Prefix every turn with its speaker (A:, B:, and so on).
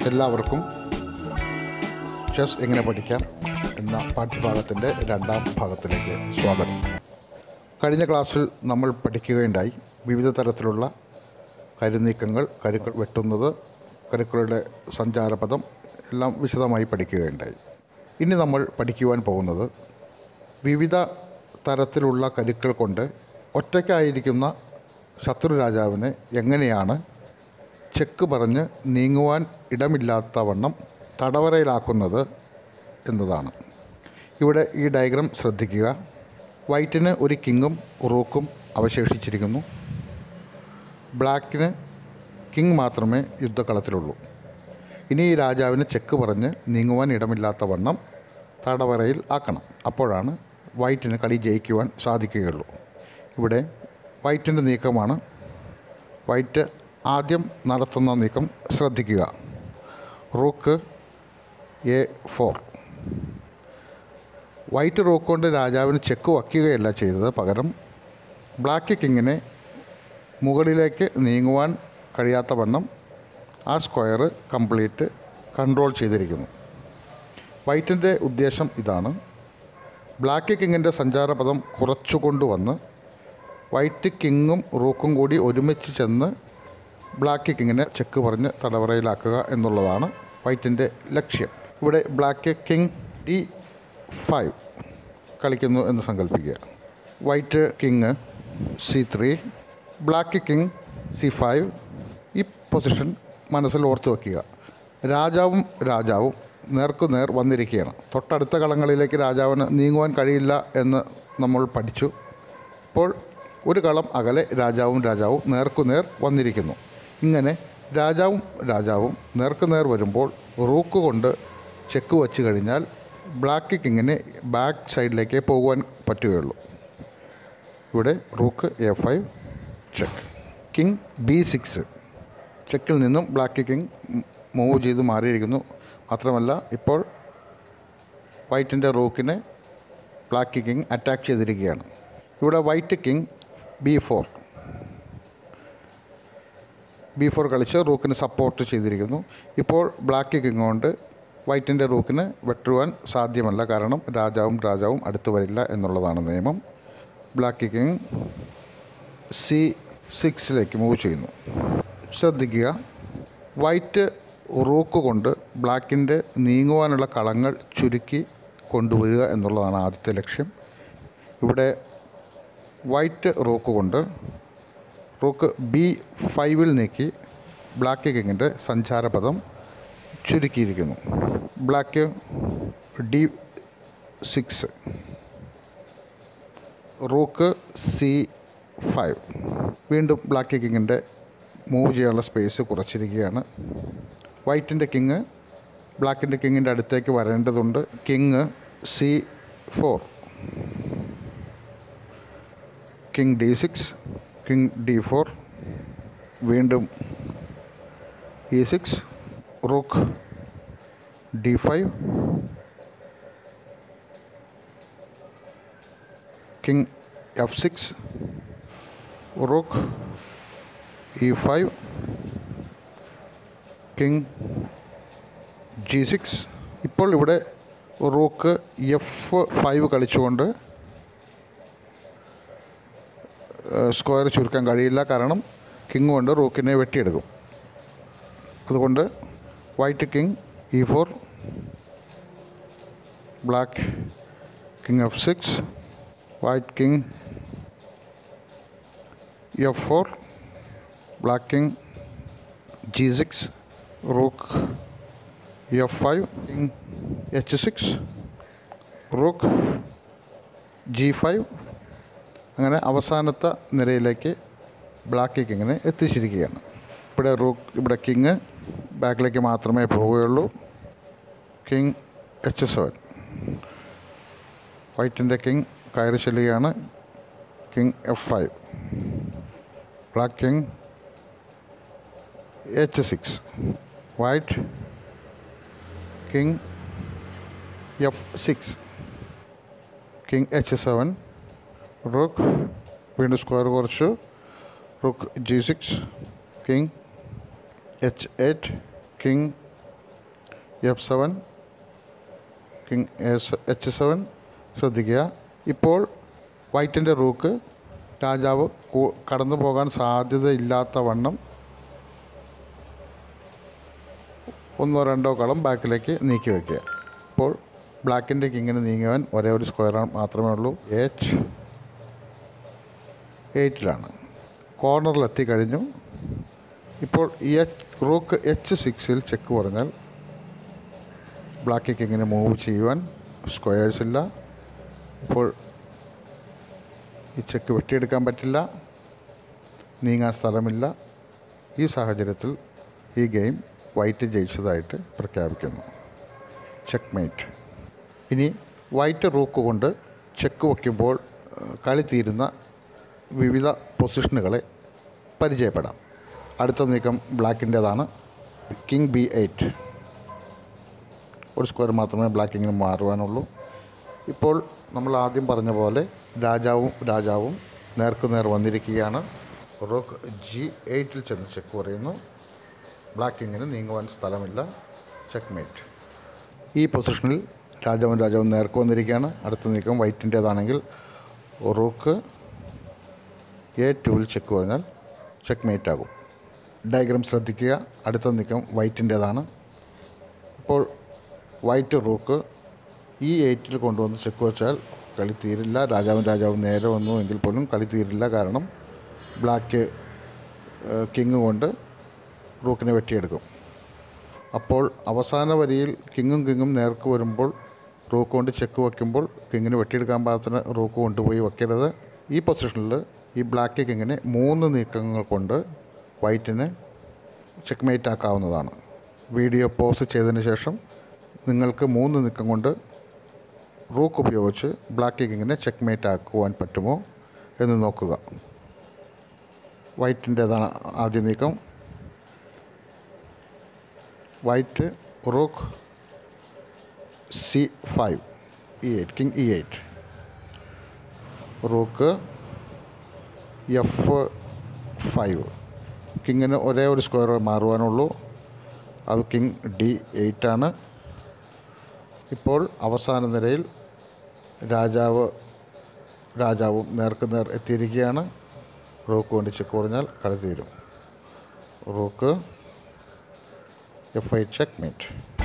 A: എല്ലാവർക്കും ചെസ് എങ്ങനെ പഠിക്കാം എന്ന പാഠ്യഭാഗത്തിൻ്റെ രണ്ടാം ഭാഗത്തിലേക്ക് സ്വാഗതം കഴിഞ്ഞ ക്ലാസ്സിൽ നമ്മൾ പഠിക്കുകയുണ്ടായി വിവിധ തരത്തിലുള്ള കരുനീക്കങ്ങൾ കരുക്കൾ വെട്ടുന്നത് കരുക്കളുടെ സഞ്ചാരപഥം എല്ലാം വിശദമായി പഠിക്കുകയുണ്ടായി ഇനി നമ്മൾ പഠിക്കുവാൻ പോകുന്നത് വിവിധ തരത്തിലുള്ള കരുക്കൾ കൊണ്ട് ഒറ്റയ്ക്കായിരിക്കുന്ന ശത്രു രാജാവിനെ എങ്ങനെയാണ് ചെക്ക് പറഞ്ഞ് നീങ്ങുവാൻ ഇടമില്ലാത്തവണ്ണം തടവറയിലാക്കുന്നത് എന്നതാണ് ഇവിടെ ഈ ഡയഗ്രാം ശ്രദ്ധിക്കുക വൈറ്റിന് ഒരു കിങ്ങും റൂക്കും അവശേഷിച്ചിരിക്കുന്നു ബ്ലാക്കിന് കിങ് മാത്രമേ യുദ്ധക്കളത്തിലുള്ളൂ ഇനി ഈ രാജാവിന് ചെക്ക് പറഞ്ഞ് നീങ്ങുവാൻ ഇടമില്ലാത്തവണ്ണം തടവറയിൽ ആക്കണം അപ്പോഴാണ് വൈറ്റിന് കളി ജയിക്കുവാൻ സാധിക്കുകയുള്ളൂ ഇവിടെ വൈറ്റിൻ്റെ നീക്കമാണ് വൈറ്റ് ആദ്യം നടത്തുന്ന നീക്കം ശ്രദ്ധിക്കുക rook A four white rook കൊണ്ട് രാജാവിന് ചെക്ക് വയ്ക്കുകയല്ല ചെയ്തത് പകരം ബ്ലാക്ക് കിങ്ങിനെ മുകളിലേക്ക് നീങ്ങുവാൻ കഴിയാത്ത വണ്ണം ആ സ്ക്വയർ കംപ്ലീറ്റ് കൺട്രോൾ ചെയ്തിരിക്കുന്നു വൈറ്റിൻ്റെ ഉദ്ദേശം ഇതാണ് ബ്ലാക്ക് കിങ്ങിൻ്റെ സഞ്ചാരപഥം കുറച്ചു കൊണ്ടുവന്ന് വൈറ്റ് കിങ്ങും റൂക്കും കൂടി ഒരുമിച്ച് ചെന്ന് ബ്ലാക്ക് കിങ്ങിനെ ചെക്ക് പറഞ്ഞ് തടവറയിലാക്കുക എന്നുള്ളതാണ് വൈറ്റിൻ്റെ ലക്ഷ്യം ഇവിടെ ബ്ലാക്ക് കിങ് ഡി ഫൈവ് കളിക്കുന്നു എന്ന് സങ്കല്പിക്കുക white king C three black king C five ഈ പൊസിഷൻ മനസ്സിൽ ഓർത്ത് വയ്ക്കുക രാജാവും രാജാവും നേർക്കുനേർ വന്നിരിക്കുകയാണ് തൊട്ടടുത്ത കളങ്ങളിലേക്ക് രാജാവിന് നീങ്ങുവാൻ കഴിയില്ല എന്ന് നമ്മൾ പഠിച്ചു ഇപ്പോൾ ഒരു കളം അകലെ രാജാവും രാജാവും നേർക്കുനേർ വന്നിരിക്കുന്നു ഇങ്ങനെ രാജാവും രാജാവും നേർക്കുനേർ വരുമ്പോൾ റൂക്ക് കൊണ്ട് ചെക്ക് വച്ച് കഴിഞ്ഞാൽ ബ്ലാക്ക് കിങ്ങിന് ബാക്ക് സൈഡിലേക്ക് പോകുവാൻ പറ്റുകയുള്ളൂ ഇവിടെ rook A five check king B six ചെക്കിൽ നിന്നും ബ്ലാക്ക് കിങ് മൂവ് ചെയ്ത് മാറിയിരിക്കുന്നു മാത്രമല്ല ഇപ്പോൾ വൈറ്റിൻ്റെ റൂക്കിനെ ബ്ലാക്ക് കിങ് അറ്റാക്ക് ചെയ്തിരിക്കുകയാണ് ഇവിടെ white king B four B four കളിച്ച് റൂക്കിന് സപ്പോർട്ട് ചെയ്തിരിക്കുന്നു ഇപ്പോൾ ബ്ലാക്ക് കിങ് കൊണ്ട് വൈറ്റിൻ്റെ റൂക്കിന് വെട്ടുവാൻ സാധ്യമല്ല കാരണം രാജാവും രാജാവും അടുത്ത് വരില്ല എന്നുള്ളതാണ് നിയമം ബ്ലാക്ക് കിങ് സി സിക്സിലേക്ക് മൂവ് ചെയ്യുന്നു ശ്രദ്ധിക്കുക വൈറ്റ് റൂക്ക് കൊണ്ട് ബ്ലാക്കിൻ്റെ നീങ്ങുവാനുള്ള കളങ്ങൾ ചുരുക്കി കൊണ്ടുവരിക എന്നുള്ളതാണ് ആദ്യത്തെ ലക്ഷ്യം ഇവിടെ വൈറ്റ് റൂക്ക് കൊണ്ട് റൂക്ക് ബി ഫൈവിൽ നീക്കി ബ്ലാക്ക് കിങ്ങിൻ്റെ സഞ്ചാരപഥം ചുരുക്കിയിരിക്കുന്നു black D six rook C five വീണ്ടും ബ്ലാക്ക് കിങ്ങിൻ്റെ മൂവ് ചെയ്യാനുള്ള സ്പേസ് കുറച്ചിരിക്കുകയാണ് വൈറ്റിൻ്റെ കിങ് ബ്ലാക്കിൻ്റെ കിങ്ങിൻ്റെ അടുത്തേക്ക് വരേണ്ടതുണ്ട് king C four king D six king D four വീണ്ടും E six rook D five king F six rook E five king G six ഇപ്പോൾ ഇവിടെ റൂക്ക് എഫ് ഫൈവ് കളിച്ചുകൊണ്ട് സ്ക്വയർ ചുരുക്കാൻ കഴിയില്ല കാരണം കിങ് കൊണ്ട് റൂക്കിനെ വെട്ടിയെടുക്കും അതുകൊണ്ട് white king E four black king F six white king F four black king G six rook F five king H six rook G five അങ്ങനെ അവസാനത്തെ നിരയിലേക്ക് ബ്ലാക്ക് കിങ്ങിനെ എത്തിച്ചിരിക്കുകയാണ് ഇവിടെ റൂക്ക് ഇവിടെ കിങ് ബാക്കിലേക്ക് മാത്രമേ പോവുകയുള്ളൂ കിങ് എച്ച് സെവൻ വൈറ്റിൻ്റെ king കയറി ചെല്ലുകയാണ് king F five black king H six white king F six king H seven rook വീണ്ടും സ്ക്വയർ കുറച്ചു rook G six king H eight king F seven king S H seven ശ്രദ്ധിക്കുക ഇപ്പോൾ വൈറ്റിൻ്റെ rook രാജാവ് കു- കടന്നു പോകാൻ സാധ്യതയില്ലാത്ത വണ്ണം ഒന്നോ രണ്ടോ കളം ബാക്കിലേക്ക് നീക്കി വയ്ക്കുക ഇപ്പോൾ ബ്ലാക്കിൻ്റെ കിങ്ങിന് നീങ്ങുവാൻ ഒരേ ഒരു സ്ക്വയർ മാത്രമേ ഉള്ളൂ എച്ച് എയ്റ്റിലാണ് കോർണറിലെത്തി കഴിഞ്ഞു ഇപ്പോൾ ഈ എച്ച് റൂക്ക് എച്ച് സിക്സിൽ ചെക്ക് പറഞ്ഞാൽ ബ്ലാക്ക് കിങ്ങിനെ മൂവ് ചെയ്യുവാൻ സ്ക്വയേഴ്സ് ഇല്ല ഇപ്പോൾ ഈ ചെക്ക് വെട്ടിയെടുക്കാൻ പറ്റില്ല നീങ്ങാൻ സ്ഥലമില്ല ഈ സാഹചര്യത്തിൽ ഈ ഗെയിം വൈറ്റ് ജയിച്ചതായിട്ട് പ്രഖ്യാപിക്കുന്നു ചെക്ക് മേറ്റ് ഇനി വൈറ്റ് റൂക്ക് കൊണ്ട് ചെക്ക് വയ്ക്കുമ്പോൾ ഏഹ്, കളി തീരുന്ന വിവിധ പൊസിഷനുകളെ പരിചയപ്പെടാം അടുത്ത നീക്കം ബ്ലാക്കിൻ്റേതാണ് കിങ് ബി എയ്റ്റ് ഒരു സ്ക്വയർ മാത്രമേ ബ്ലാക്കിങ്ങിന് മാറുവാനുള്ളൂ ഇപ്പോൾ നമ്മൾ ആദ്യം പറഞ്ഞ പോലെ രാജാവും രാജാവും നേർക്കുനേർ വന്നിരിക്കുകയാണ് റോക്ക് ജി എയ്റ്റിൽ ചെന്ന് ചെക്ക് പറയുന്നു ബ്ലാക്കിങ്ങിന് നീങ്ങുവാൻ സ്ഥലമില്ല ചെക്ക് മേറ്റ് ഈ പൊസിഷനിൽ രാജാവും രാജാവും നേർക്ക് വന്നിരിക്കുകയാണ് അടുത്ത നീക്കം വൈറ്റിൻ്റേതാണെങ്കിൽ റൂക്ക് എ ടുവിൽ ചെക്ക് പറഞ്ഞാൽ ചെക്ക് മേറ്റ് ആകും ഡയഗ്രാം ശ്രദ്ധിക്കുക അടുത്ത നീക്കം വൈറ്റിൻ്റേതാണ് ഇപ്പോൾ വൈറ്റ് റൂക്ക് ഈ എയ്റ്റിൽ കൊണ്ടുവന്ന് ചെക്ക് വെച്ചാൽ കളി തീരില്ല രാജാവും രാജാവും നേരെ വന്നു എങ്കിൽ പോലും കളി തീരില്ല കാരണം ബ്ലാക്ക് കിങ് കൊണ്ട് റൂക്കിനെ വെട്ടിയെടുക്കും അപ്പോൾ അവസാന വരിയിൽ കിങ്ങും കിങ്ങും നേർക്ക് വരുമ്പോൾ റൂക്ക് കൊണ്ട് ചെക്ക് വയ്ക്കുമ്പോൾ കിങ്ങിന് വെട്ടിയെടുക്കാൻ പാകത്തിന് റൂക്ക് കൊണ്ടുപോയി വയ്ക്കരുത് ഈ പൊസിഷനിൽ ഈ ബ്ലാക്ക് കിങ്ങിനെ മൂന്ന് നീക്കങ്ങൾ കൊണ്ട് വൈറ്റിന് ചെക്ക് മേറ്റ് ആക്കാവുന്നതാണ് വീഡിയോ പോസ്റ്റ് ചെയ്തതിന് ശേഷം നിങ്ങൾക്ക് മൂന്ന് നീക്കം കൊണ്ട് റൂക്ക് ഉപയോഗിച്ച് ബ്ലാക്ക് കിങ്ങിനെ ചെക്ക് മേറ്റ് ആക്കുവാൻ പറ്റുമോ എന്ന് നോക്കുക വൈറ്റിൻ്റേതാണ് ആദ്യ നീക്കം white rook C five E eight king E eight rook F five കിങ്ങിന് ഒരേ ഒരു സ്ക്വയർ മാറുവാനുള്ളൂ അത് കിങ് ഡി എയ്റ്റ് ആണ് ഇപ്പോൾ അവസാന നിരയിൽ രാജാവ് രാജാവും നേർക്ക് നേർ എത്തിയിരിക്കുകയാണ് റൂക്ക് കൊണ്ട് ചെക്ക് പറഞ്ഞാൽ കളി തീരും rook F I check mate